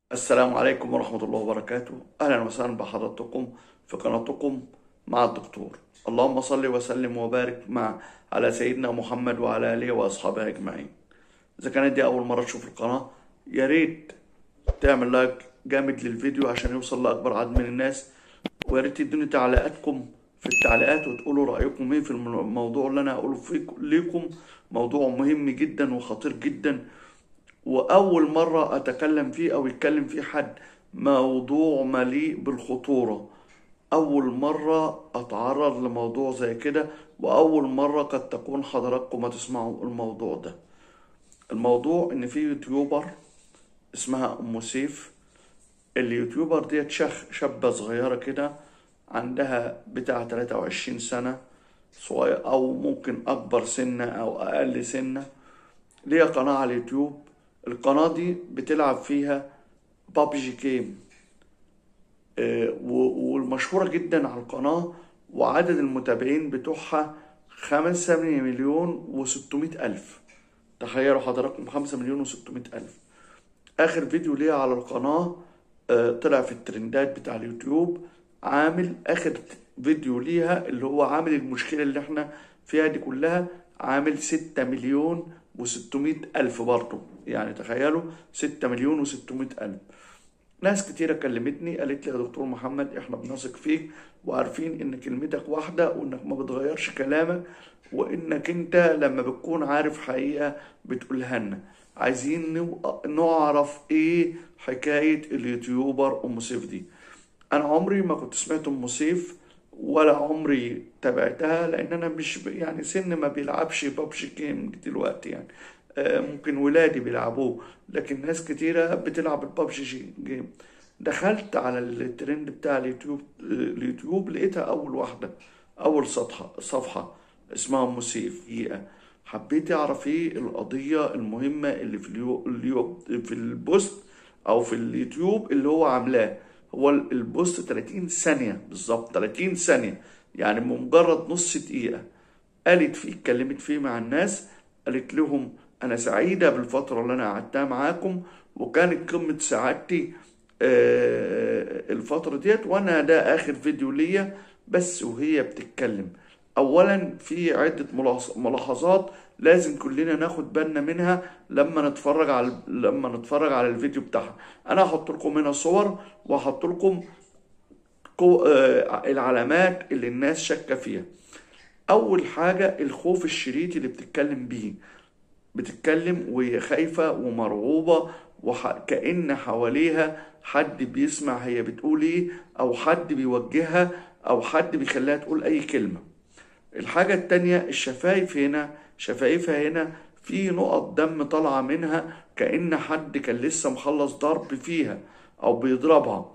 السلام عليكم ورحمة الله وبركاته أهلا وسهلا بحضراتكم في قناتكم مع الدكتور اللهم صل وسلم وبارك مع على سيدنا محمد وعلى آله وأصحابه أجمعين إذا كانت دي أول مرة تشوف القناة يا ريت تعمل لايك جامد للفيديو عشان يوصل لأكبر عدد من الناس ويا ريت تدوني تعليقاتكم في التعليقات وتقولوا رأيكم ايه في الموضوع اللي أنا هقوله فيكم ليكم موضوع مهم جدا وخطير جدا وأول مرة أتكلم فيه أو يتكلم فيه حد موضوع مليء بالخطورة أول مرة أتعرض لموضوع زي كده وأول مرة قد تكون حضراتكم ما تسمعوا الموضوع ده الموضوع إن في يوتيوبر اسمها أم سيف اليوتيوبر ديت شخ شابة صغيرة كده عندها بتاع 23 سنة صغير أو ممكن أكبر سنة أو أقل سنة ليها قناة على اليوتيوب القناة دي بتلعب فيها بابجي جيم آه، و- والمشهورة جدا على القناة وعدد المتابعين بتوعها خمسة مليون وستمائة ألف تخيلوا حضراتكم خمسة مليون وستمائة ألف آخر فيديو ليها على القناة آه، طلع في الترندات بتاع اليوتيوب عامل آخر فيديو ليها اللي هو عامل المشكلة اللي احنا فيها دي كلها عامل ستة مليون وستمائة ألف برضه يعني تخيلوا ستة مليون وستمائة ألف ناس كتيرة كلمتني قالت لي يا دكتور محمد احنا بنثق فيك وعارفين ان كلمتك واحدة وانك ما بتغيرش كلامك وانك انت لما بتكون عارف حقيقة بتقولها لنا عايزين نو- نعرف ايه حكاية اليوتيوبر ام سيف دي انا عمري ما كنت سمعت ام سيف ولا عمري تابعتها لان انا مش ب- يعني سن ما بيلعبش ببجي جيم دلوقتي يعني آه، ممكن ولادي بيلعبوه لكن ناس كتيرة بتلعب الببجي جيم دخلت على الترند بتاع اليوتيوب اليوتيوب لقيتها اول واحدة اول صفحة صفحة اسمها ام سيف دقيقة حبيت اعرف ايه القضية المهمة اللي في اليو... اليو... في البوست او في اليوتيوب اللي هو عاملاه هو ال- البوست 30 ثانية بالظبط 30 ثانية يعني بمجرد نص دقيقة قالت فيه اتكلمت فيه مع الناس قالت لهم انا سعيدة بالفترة اللي انا قعدتها معاكم وكانت قمة سعادتي آه، الفترة ديت وانا ده اخر فيديو ليا بس وهي بتتكلم اولا في عدة ملاحظ- ملاحظات لازم كلنا ناخد بالنا منها لما نتفرج على لما نتفرج على الفيديو بتاعها انا هحط لكم هنا صور وهحط لكم قو- آه، العلامات اللي الناس شاكة فيها اول حاجة الخوف الشديد اللي بتتكلم بيه بتتكلم وهي خايفة ومرعوبة وكأن حواليها حد بيسمع هي بتقول ايه او حد بيوجهها او حد بيخليها تقول اي كلمة الحاجة التانية الشفايف هنا شفايفها هنا في نقط دم طالعة منها كأن حد كان لسه مخلص ضرب فيها او بيضربها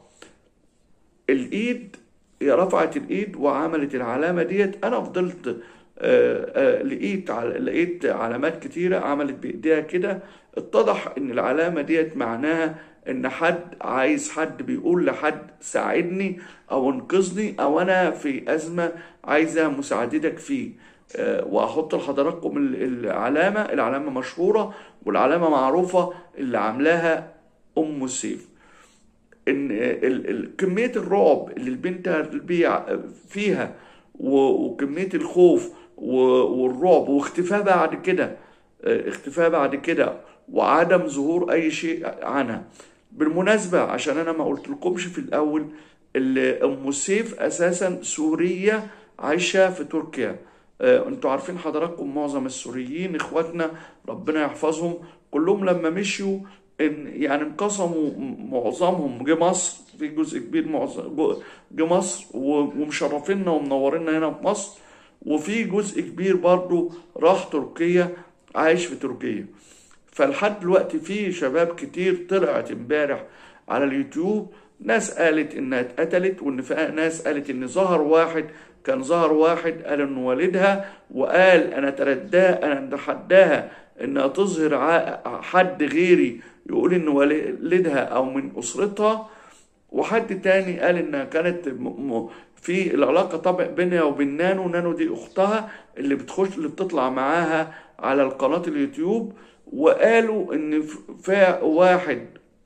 الايد هي رفعت الايد وعملت العلامه ديت انا فضلت آه، آه، لقيت عل- لقيت علامات كتيره عملت بايديها كده اتضح ان العلامه ديت معناها ان حد عايز حد بيقول لحد ساعدني او انقذني او انا في ازمه عايزه مساعدتك فيه آه، وهحط لحضراتكم ال- العلامه العلامه مشهوره والعلامه معروفه اللي عاملاها ام سيف ان ال- ال- كميه الرعب اللي البنت هتبيع فيها و- وكميه الخوف و- والرعب واختفاء بعد كده اه، اختفاء بعد كده وعدم ظهور اي شيء عنها بالمناسبه عشان انا ما قلت لكمش في الاول اللي ام سيف اساسا سوريه عايشه في تركيا اه، انتوا عارفين حضراتكم معظم السوريين اخواتنا ربنا يحفظهم كلهم لما مشيوا ان يعني انقسموا م- معظمهم جه مصر في جزء كبير معظم جو- جه مصر و- ومشرفينا ومنورينا هنا في مصر وفي جزء كبير برضو راح تركيا عايش في تركيا فلحد دلوقتي في شباب كتير طلعت امبارح على اليوتيوب ناس قالت انها اتقتلت وان في ناس قالت ان ظهر واحد كان ظهر واحد قال انه والدها وقال انا ترداها انا اتحداها انها تظهر ع- حد غيري يقول ان والدها او من اسرتها وحد تاني قال انها كانت م... م... في العلاقه طبعا بينها وبين نانو نانو دي اختها اللي بتخش اللي بتطلع معاها على القناه اليوتيوب وقالوا ان ف- في واحد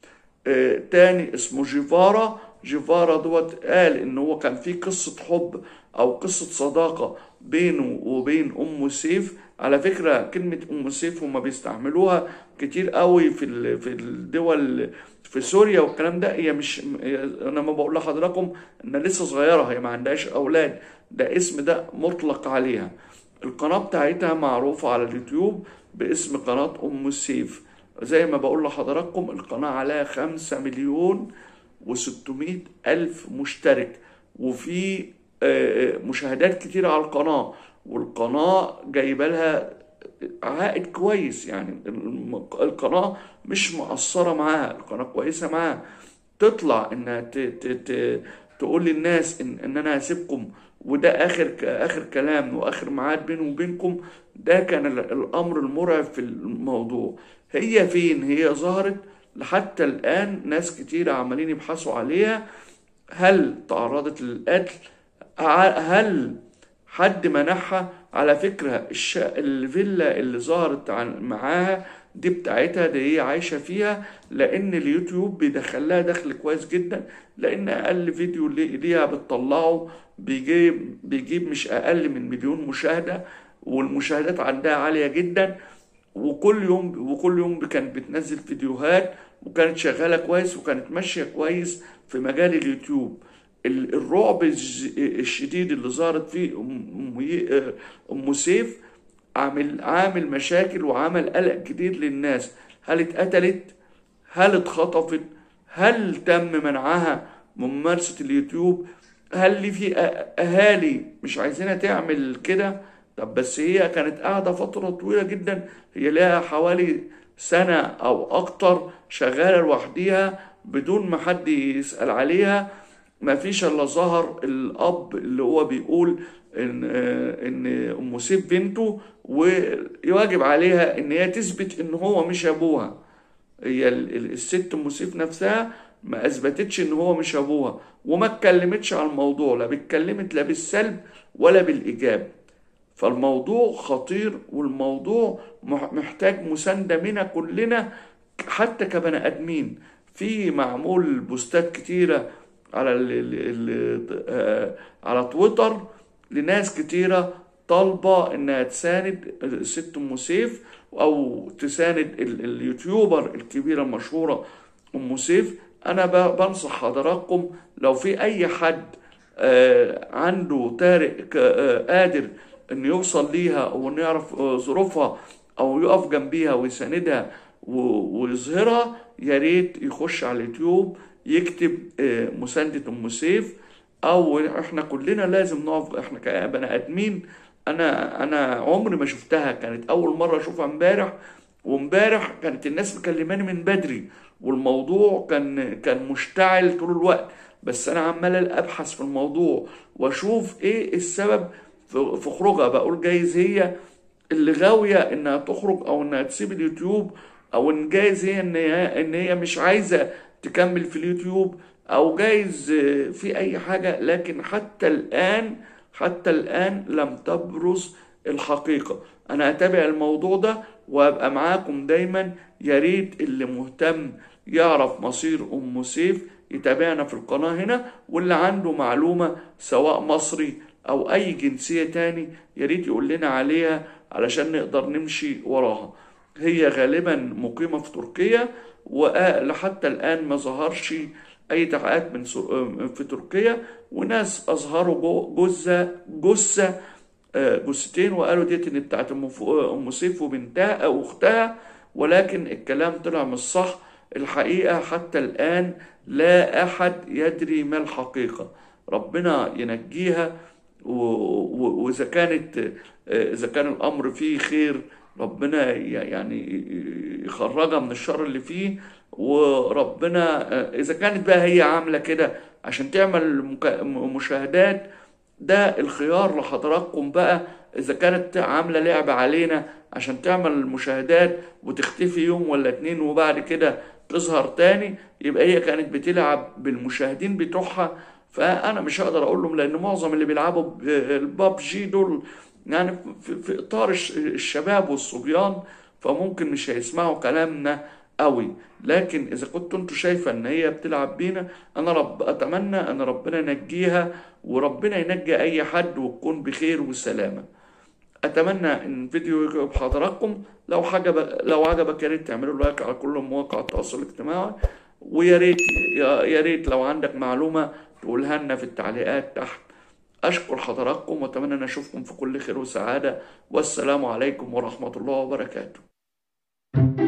آه، تاني اسمه جيفارا جيفارا دوت قال ان هو كان في قصة حب او قصة صداقة بينه وبين ام سيف على فكرة كلمة ام سيف هما بيستعملوها كتير قوي في ال- في الدول في سوريا والكلام ده هي مش هي- انا ما بقول لحضراتكم انها لسه صغيرة هي ما عندهاش اولاد ده اسم ده مطلق عليها القناة بتاعتها معروفة على اليوتيوب باسم قناة ام سيف زي ما بقول لحضراتكم القناة عليها خمسة مليون وستمائة ألف مشترك وفي آه، آه، مشاهدات كتير على القناة والقناة جايبة لها عائد كويس يعني الم- القناة مش مقصرة معاها القناة كويسة معاها تطلع انها ت... ت... ت... تقول للناس ان, إن انا هسيبكم وده اخر ك... اخر كلام واخر ميعاد بيني وبينكم ده كان ال- الامر المرعب في الموضوع هي فين هي ظهرت لحتى الان ناس كتير عمالين يبحثوا عليها هل تعرضت للقتل ع- هل حد منحها على فكرة الش... الفيلا اللي ظهرت عن... معاها دي بتاعتها دي هي عايشة فيها لأن اليوتيوب بيدخلها دخل كويس جدا لأن أقل فيديو لي- ليها بتطلعه بيجيب بيجيب مش أقل من مليون مشاهدة والمشاهدات عندها عالية جدا وكل يوم وكل يوم كانت بتنزل فيديوهات وكانت شغالة كويس وكانت ماشية كويس في مجال اليوتيوب ال- الرعب الج- الشديد اللي ظهرت فيه أم ي- أم سيف عامل عامل مشاكل وعمل قلق كتير للناس هل اتقتلت هل اتخطفت هل تم منعها من ممارسة اليوتيوب هل لي في أ- أهالي مش عايزينها تعمل كده طب بس هي كانت قاعدة فترة طويلة جدا هي لها حوالي سنة أو أكتر شغالة لوحديها بدون ما حد يسأل عليها ما فيش الا ظهر الاب اللي هو بيقول ان آه، ان ام سيف بنته ويواجب عليها ان هي تثبت ان هو مش ابوها هي ال- ال- الست ام سيف نفسها ما اثبتتش ان هو مش ابوها وما اتكلمتش على الموضوع لا اتكلمت لا بالسلب ولا بالايجاب فالموضوع خطير والموضوع مح- محتاج مساندة منا كلنا حتى كبني آدمين في معمول بوستات كتيرة على ال ال ال آه، على تويتر لناس كتيرة طالبة إنها تساند الست أم سيف أو تساند ال- اليوتيوبر الكبيرة المشهورة أم سيف أنا ب- بنصح حضراتكم لو في أي حد آه، عنده طارق ك- آه، قادر انه يوصل ليها او انه يعرف آه، ظروفها او يقف جنبيها ويساندها و- ويظهرها يا ريت يخش على اليوتيوب يكتب آه، مساندة ام سيف او احنا كلنا لازم نقف احنا كبني ادمين انا انا عمري ما شفتها كانت اول مره اشوفها امبارح وامبارح كانت الناس مكلماني من بدري والموضوع كان كان مشتعل طول الوقت بس انا عمال ابحث في الموضوع واشوف ايه السبب في في خروجها بقول جايز هي اللي غاويه انها تخرج او انها تسيب اليوتيوب او ان جايز هي ان هي ان هي مش عايزه تكمل في اليوتيوب او جايز آه، في اي حاجه لكن حتى الان حتى الان لم تبرز الحقيقه انا هتابع الموضوع ده وابقى معاكم دايما يا ريت اللي مهتم يعرف مصير ام سيف يتابعنا في القناه هنا واللي عنده معلومه سواء مصري او اي جنسيه تاني يا ريت يقول لنا عليها علشان نقدر نمشي وراها هي غالبا مقيمه في تركيا ولحتى الان ما ظهرش اي تحقيقات من سو- في تركيا وناس اظهروا جو- جثه جثه آه، جثتين وقالوا ديت ان بتاعت ام ف- ام سيف وبنتها او اختها ولكن الكلام طلع مش صح الحقيقه حتى الان لا احد يدري ما الحقيقه ربنا ينجيها و- و- واذا كانت آه، اذا كان الامر فيه خير ربنا ي- يعني يخرجها من الشر اللي فيه وربنا آه، اذا كانت بقى هي عامله كده عشان تعمل مكا- مشاهدات ده الخيار لحضراتكم بقى اذا كانت عامله لعبه علينا عشان تعمل مشاهدات وتختفي يوم ولا اتنين وبعد كده تظهر تاني يبقى هي كانت بتلعب بالمشاهدين بتوعها فانا مش هقدر اقول لهم لان معظم اللي بيلعبوا ب- البابجي دول يعني في, في اطار الش- الشباب والصبيان فممكن مش هيسمعوا كلامنا قوي لكن اذا كنت انتوا شايفه ان هي بتلعب بينا انا رب اتمنى ان ربنا ينجيها وربنا ينجي اي حد وتكون بخير وسلامه اتمنى ان الفيديو يعجب حضراتكم لو عجبك لو عجبك يا ريت تعملوا لايك على كل مواقع التواصل الاجتماعي ويا ريت يا ريت لو عندك معلومه تقولها لنا في التعليقات تحت اشكر حضراتكم واتمنى ان اشوفكم في كل خير وسعاده والسلام عليكم ورحمه الله وبركاته